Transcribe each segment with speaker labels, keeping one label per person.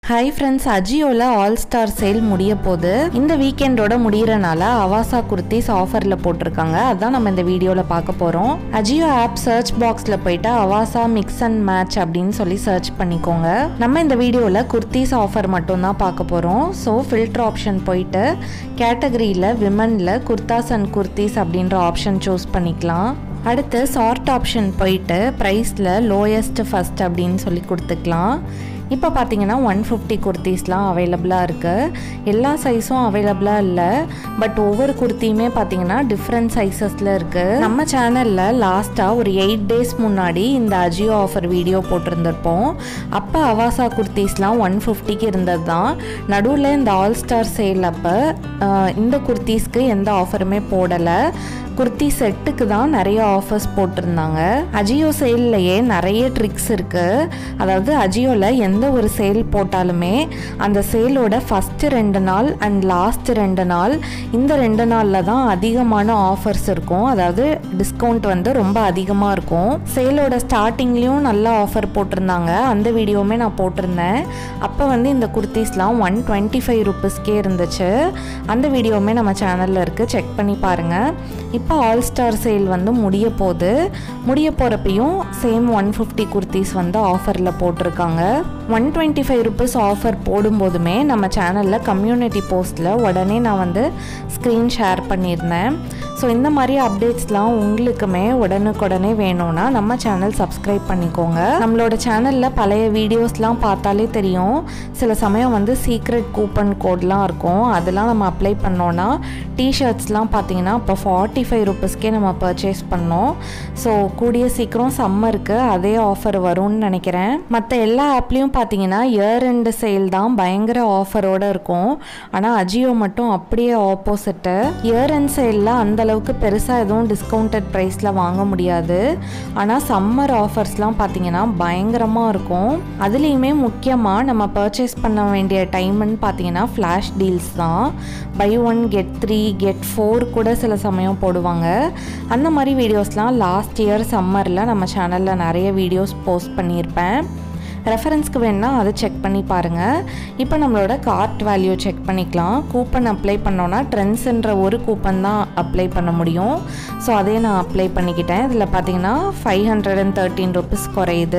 Speaker 1: hi friends அஜியோவில் all star sale முடிய போகுது இந்த வீக்கெண்டோட முடியறனால அவாசா குர்த்திஸ் ஆஃபரில் போட்டிருக்காங்க அதான் நம்ம இந்த வீடியோவில் பார்க்க போகிறோம் அஜியோ ஆப் சர்ச் பாக்ஸில் போயிட்டு அவாசா மிக்ஸ் அண்ட் மேட்ச் அப்படின்னு சொல்லி சர்ச் பண்ணிக்கோங்க நம்ம இந்த வீடியோவில் குர்த்திஸ் ஆஃபர் மட்டும்தான் பார்க்க போகிறோம் ஸோ ஃபில்டர் ஆப்ஷன் போயிட்டு கேட்டகரியில் விமனில் குர்தாஸ் அண்ட் குர்த்திஸ் அப்படின்ற ஆப்ஷன் சூஸ் பண்ணிக்கலாம் அடுத்து சார்ட் ஆப்ஷன் போயிட்டு ப்ரைஸில் லோயஸ்ட் ஃபஸ்ட் அப்படின்னு சொல்லி கொடுத்துக்கலாம் இப்போ பார்த்தீங்கன்னா ஒன் ஃபிஃப்டி குர்த்திஸ்லாம் அவைலபிளாக இருக்குது எல்லா சைஸும் அவைலபிளாக இல்லை பட் ஒவ்வொரு குர்த்தியுமே பார்த்தீங்கன்னா டிஃப்ரெண்ட் சைஸஸில் இருக்குது நம்ம சேனலில் லாஸ்ட்டாக ஒரு எயிட் டேஸ் முன்னாடி இந்த அஜியோ ஆஃபர் வீடியோ போட்டிருந்திருப்போம் அப்போ அவாசா குர்த்திஸ்லாம் ஒன் ஃபிஃப்டிக்கு இருந்தது தான் நடுவில் இந்த ஆல் ஸ்டார் சேல் அப்போ ஆஹ், இந்த குர்த்திஸ்க்கு எந்த ஆஃபருமே போடலை குர்த்தி செட்டுக்கு தான் நிறைய ஆஃபர்ஸ் போட்டிருந்தாங்க அஜியோ சேல்லையே நிறைய ட்ரிக்ஸ் இருக்குது அதாவது அஜியோவில் எந்த ஒரு சேல் போட்டாலுமே அந்த சேலோட ஃபஸ்ட்டு ரெண்டு நாள் அண்ட் லாஸ்ட் ரெண்டு நாள் இந்த ரெண்டு நாளில் தான் அதிகமான ஆஃபர்ஸ் இருக்கும் அதாவது டிஸ்கவுண்ட் வந்து ரொம்ப அதிகமாக இருக்கும் சேலோட ஸ்டார்டிங்லேயும் நல்ல ஆஃபர் போட்டிருந்தாங்க அந்த வீடியோவுமே நான் போட்டிருந்தேன் அப்போ வந்து இந்த குர்த்திஸ்லாம் ஒன் டுவெண்ட்டி ஃபைவ் ருபீஸ்க்கே இருந்துச்சு அந்த வீடியோவுமே நம்ம சேனலில் இருக்குது செக் பண்ணி பாருங்கள் இப்போ ஆல் ஸ்டார் சேல் வந்து முடிய போகுது முடிய போகிறப்பையும் சேம் ஒன் ஃபிஃப்டி குர்த்திஸ் வந்து ஆஃபரில் போட்டிருக்காங்க one twenty five rupees offer போடும்போதுமே நம்ம சேனலில் கம்யூனிட்டி போஸ்ட்டில் உடனே நான் வந்து ஸ்க்ரீன் ஷேர் பண்ணியிருந்தேன் ஸோ இந்த மாதிரி அப்டேட்ஸ்லாம் உங்களுக்குமே உடனுக்குடனே வேணும்னா நம்ம சேனல் சப்ஸ்கிரைப் பண்ணிக்கோங்க நம்மளோட சேனலில் பழைய வீடியோஸ்லாம் பார்த்தாலே தெரியும் சில சமயம் வந்து சீக்ரெட் கூப்பன் கோட்லாம் இருக்கும் அதெல்லாம் நம்ம அப்ளை பண்ணோன்னா டிஷர்ட்ஸ்லாம் பார்த்தீங்கன்னா இப்போ ஃபார்ட்டி ஃபைவ் ருபீஸ்க்கே நம்ம பர்ச்சேஸ் பண்ணோம் ஸோ கூடிய சீக்கிரம் சம்மருக்கு அதே ஆஃபர் வரும்னு நினைக்கிறேன் மற்ற எல்லா ஆப்லேயும் பார்த்தீங்கன்னா இயர் எண்டு சேல் தான் பயங்கர ஆஃபரோடு இருக்கும் ஆனால் அஜியோ மட்டும் அப்படியே ஆப்போசிட்டு இயர் எண்ட் சேலில் அந்த அளவுக்கு பெருசாக எதுவும் டிஸ்கவுண்டட் ப்ரைஸில் வாங்க முடியாது ஆனால் சம்மர் ஆஃபர்ஸ்லாம் பார்த்தீங்கன்னா பயங்கரமாக இருக்கும் அதுலேயுமே முக்கியமாக நம்ம பர்ச்சேஸ் பண்ண வேண்டிய டைம்னு பார்த்தீங்கன்னா ஃப்ளாஷ் டீல்ஸ் தான் buy one get three get four கூட சில சமயம் போடுவாங்க அந்த மாதிரி வீடியோஸ்லாம் லாஸ்ட் இயர் சம்மரில் நம்ம சேனலில் நிறைய வீடியோஸ் போஸ்ட் பண்ணியிருப்பேன் ரெஃபரன்ஸ்க்கு வேணா அதை செக் பண்ணி பாருங்கள் இப்போ நம்மளோட கார்ட் வேல்யூ செக் பண்ணிக்கலாம் கூப்பன் அப்ளை பண்ணோன்னா ட்ரெண்ட்ஸுன்ற ஒரு கூப்பன் தான் அப்ளை பண்ண முடியும் ஸோ அதே நான் அப்ளை பண்ணிக்கிட்டேன் இதில் பார்த்தீங்கன்னா five hundred and thirteen rupees குறையுது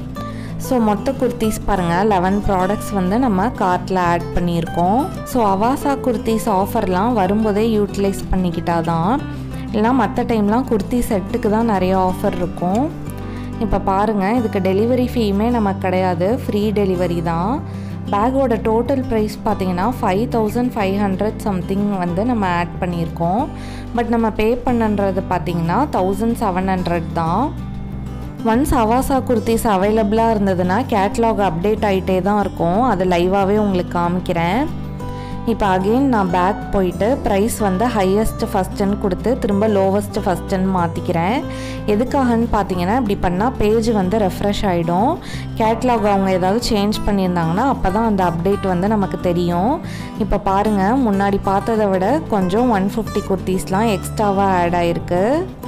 Speaker 1: ஸோ மொத்த குர்த்திஸ் பாருங்கள் லெவன் ப்ராடக்ட்ஸ் வந்து நம்ம கார்ட்டில் ஆட் பண்ணியிருக்கோம் ஸோ அவாசா குர்த்திஸ் ஆஃபர்லாம் வரும்போதே யூட்டிலைஸ் பண்ணிக்கிட்டா தான் இல்லைனா மற்ற டைம்லாம் குர்த்தி செட்டுக்கு தான் நிறைய ஆஃபர் இருக்கும் இப்போ பாருங்கள் இதுக்கு டெலிவரி ஃபீமே நமக்கு கிடையாது ஃப்ரீ டெலிவரி தான் பேக்கோட டோட்டல் ப்ரைஸ் பார்த்தீங்கன்னா five thousand five hundred something வந்து நம்ம ஆட் பண்ணியிருக்கோம் பட் நம்ம பே பண்ணுன்றது பார்த்தீங்கன்னா தௌசண்ட் செவன் ஹண்ட்ரட் தான் ஒன்ஸ் அவாசா குர்த்திஸ் அவைலபிளாக இருந்ததுன்னா கேட்லாக் அப்டேட் ஆகிட்டே தான் இருக்கும் அது லைவாகவே உங்களுக்கு காமிக்கிறேன் இப்போ அகெயின் நான் பேக் போயிட்டு ப்ரைஸ் வந்து ஹையஸ்ட் ஃபஸ்ட்டுன்னு கொடுத்து திரும்ப லோவஸ்ட் ஃபஸ்ட்டுன்னு மாற்றிக்கிறேன் எதுக்காகன்னு பார்த்தீங்கன்னா இப்படி பண்ணால் பேஜ் வந்து ரெஃப்ரெஷ் ஆகிடும் கேட்லாக் அவங்க ஏதாவது சேஞ்ச் பண்ணியிருந்தாங்கன்னா அப்போ தான் அந்த அப்டேட் வந்து நமக்கு தெரியும் இப்போ பாருங்கள் முன்னாடி பார்த்ததை விட கொஞ்சம் ஒன் ஃபிஃப்டி குர்த்திஸ்லாம் எக்ஸ்ட்ராவாக ஆட் ஆகிருக்கு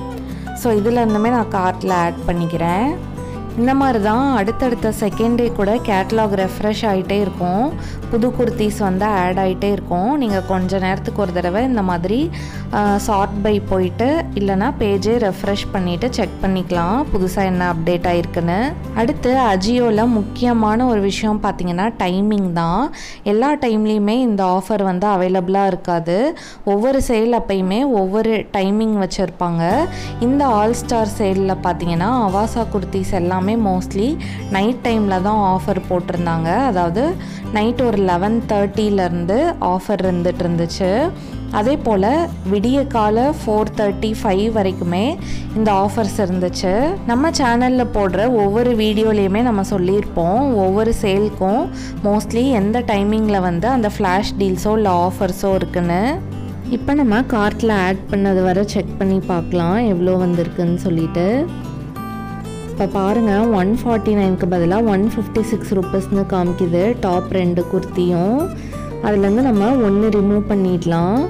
Speaker 1: ஸோ இதில் இருந்துமே நான் கார்ட்டில் ஆட் பண்ணிக்கிறேன் இந்த மாதிரி தான் அடுத்தடுத்த செகண்ட் டே கூட கேட்லாக் ரெஃப்ரெஷ் ஆகிட்டே இருக்கும் புது குர்த்திஸ் வந்து ஆட் ஆகிட்டே இருக்கும் நீங்கள் கொஞ்ச நேரத்துக்கு ஒரு தடவை இந்த மாதிரி சார்ட் பை போயிட்டு இல்லைனா பேஜே ரெஃப்ரெஷ் பண்ணிவிட்டு செக் பண்ணிக்கலாம் புதுசாக என்ன அப்டேட் ஆகிருக்குன்னு அடுத்து அஜியோவில் முக்கியமான ஒரு விஷயம் பார்த்தீங்கன்னா டைமிங் தான் எல்லா டைம்லேயுமே இந்த ஆஃபர் வந்து அவைலபிளாக இருக்காது ஒவ்வொரு சேல் அப்பயுமே ஒவ்வொரு டைமிங் வச்சுருப்பாங்க இந்த ஆல் ஸ்டார் சேலில் பார்த்தீங்கன்னா அவாசா குர்த்திஸ் எல்லாமே மோஸ்ட்லி நைட் டைமில் தான் ஆஃபர் போட்டிருந்தாங்க அதாவது நைட் ஒரு லெவன் தேர்ட்டிலேருந்து ஆஃபர் இருந்துட்டு இருந்துச்சு அதே போல் விடிய கால ஃபோர் தேர்ட்டி ஃபைவ் வரைக்குமே இந்த ஆஃபர்ஸ் இருந்துச்சு நம்ம சேனலில் போடுற ஒவ்வொரு வீடியோலேயுமே நம்ம சொல்லியிருப்போம் ஒவ்வொரு சேல்க்கும் மோஸ்ட்லி எந்த டைமிங்கில் வந்து அந்த ஃப்ளாஷ் டீல்ஸோ இல்லை ஆஃபர்ஸோ இருக்குன்னு இப்போ நம்ம கார்ட்டில் ஆட் பண்ணது வரை செக் பண்ணி பார்க்கலாம் எவ்வளோ வந்திருக்குன்னு சொல்லிட்டு இப்போ பாருங்கள் ஒன் ஃபார்ட்டி நைனுக்கு பதிலாக ஒன் ஃபிஃப்டி சிக்ஸ் ருபீஸ்னு காமிக்குது டாப் ரெண்டு குர்த்தியும் அதுலேருந்து நம்ம ஒன்று ரிமூவ் பண்ணிடலாம்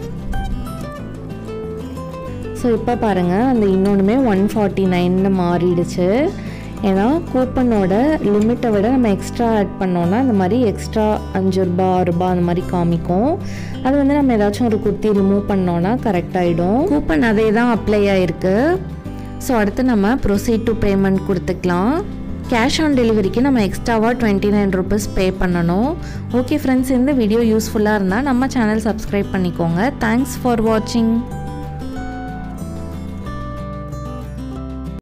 Speaker 1: ஸோ இப்போ பாருங்கள் அந்த இன்னொன்றுமே ஒன் ஃபார்ட்டி நைன்னு மாறிடுச்சு ஏன்னா கூப்பனோட லிமிட்டை விட நம்ம எக்ஸ்ட்ரா ஆட் பண்ணோன்னா இந்த மாதிரி எக்ஸ்ட்ரா அஞ்சு ரூபா ஆறு ரூபா அந்த மாதிரி காமிக்கும் அது வந்து நம்ம ஏதாச்சும் ஒரு குர்த்தி ரிமூவ் பண்ணோன்னா கரெக்ட் ஆகிடும் கூப்பன் அதே தான் அப்ளை ஆகிருக்கு ஸோ அடுத்து நம்ம ப்ரொசீட் டு பேமெண்ட் கொடுத்துக்கலாம் கேஷ் ஆன் டெலிவரிக்கு நம்ம எக்ஸ்ட்ராவாக டுவெண்ட்டி நைன் ருபீஸ் பே பண்ணணும் ஓகே ஃப்ரெண்ட்ஸ் இந்த வீடியோ யூஸ்ஃபுல்லாக இருந்தால் நம்ம சேனல் சப்ஸ்கிரைப் பண்ணிக்கோங்க தேங்க்ஸ் ஃபார் வாட்சிங்